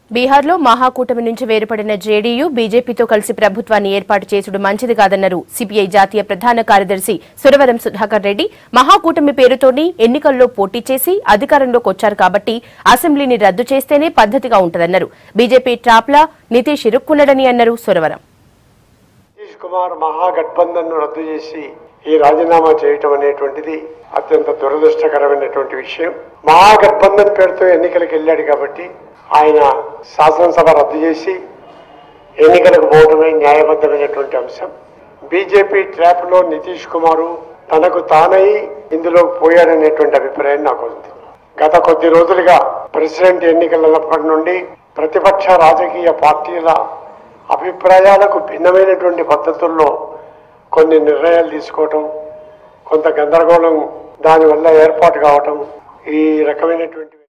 బీహార్లో మహాకూటమి నుంచి వేరుపడిన జేడీయూ బీజేపీతో కలిసి ప్రభుత్వాన్ని ఏర్పాటు చేసుడు మంచిది కాదన్నారు సిపిఐ జాతీయ ప్రధాన కార్యదర్శి సురవరం సుధాకర్ రెడ్డి మహాకూటమి పేరుతోని ఎన్నికల్లో పోటీ చేసి అధికారంలోకి వచ్చారు కాబట్టి అసెంబ్లీని రద్దు చేస్తేనే పద్ధతిగా ఉంటదన్నారు బీజేపీ ట్రాప్లా నితీష్ ఇరుక్కున్నాడని అన్నారు సురవరం నితీష్ కుమార్ మహాగఠబంధన్ ను రద్దు చేసి ఈ రాజీనామా చేయటం అనేటువంటిది అత్యంత దురదృష్టకరమైనటువంటి విషయం మహాగఠబంధన్ పేరుతో ఎన్నికలకు వెళ్ళాడు కాబట్టి ఆయన శాసనసభ రద్దు చేసి ఎన్నికలకు పోవడమే న్యాయబద్ధమైనటువంటి అంశం బీజేపీ ట్రాప్ లో నితీష్ కుమారు తనకు తానై ఇందులో పోయాడనేటువంటి అభిప్రాయం నాకు ఉంది గత కొద్ది రోజులుగా ప్రెసిడెంట్ ఎన్నికలప్పటి నుండి ప్రతిపక్ష రాజకీయ పార్టీల అభిప్రాయాలకు భిన్నమైనటువంటి పద్ధతుల్లో కొన్ని నిర్ణయాలు తీసుకోవటం కొంత గందరగోళం దానివల్ల ఏర్పాటు కావటం ఈ రకమైనటువంటి